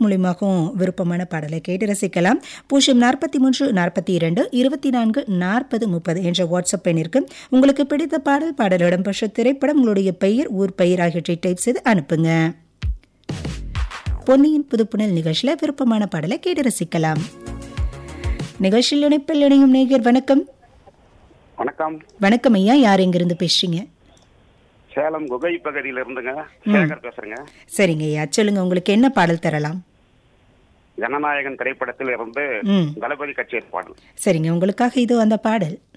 மூலியமாகவும் விருப்பமான பாடலை கேட்டு ரசிக்கலாம் பூஜ்ஜியம் நாற்பத்தி மூன்று நாற்பத்தி இரண்டு இருபத்தி நான்கு நாற்பது முப்பது என்ற வாட்ஸ்அப் எண்ணிற்கு உங்களுக்கு பிடித்த பாடல் பாடல் இடம்பெற்ற திரைப்படம் உங்களுடைய பெயர் ஊர் பெயர் ஆகியவற்றை டைப் செய்து அனுப்புங்க பொன்னியின் புதுப்புணல் நிகழ்ச்சியில் விருப்பமான பாடலை கேட்டு ரசிக்கலாம் நிகழ்ச்சியில் இணைப்பில் இணையும் நேயர் வணக்கம் வணக்கம் வணக்கம் ஐயா யார் எங்கிருந்து பேசுறீங்க சேலம் குகை பகுதியில இருந்துங்க சேகர் பேசுறேங்க சரிங்க ஐயா சொல்லுங்க உங்களுக்கு என்ன பாடல் தரலாம் ஜனநாயகன் திரைப்படத்தில் இருந்து ம் தளபதி கச்சேரி பாடல் சரிங்க உங்களுக்காக இது அந்த பாடல்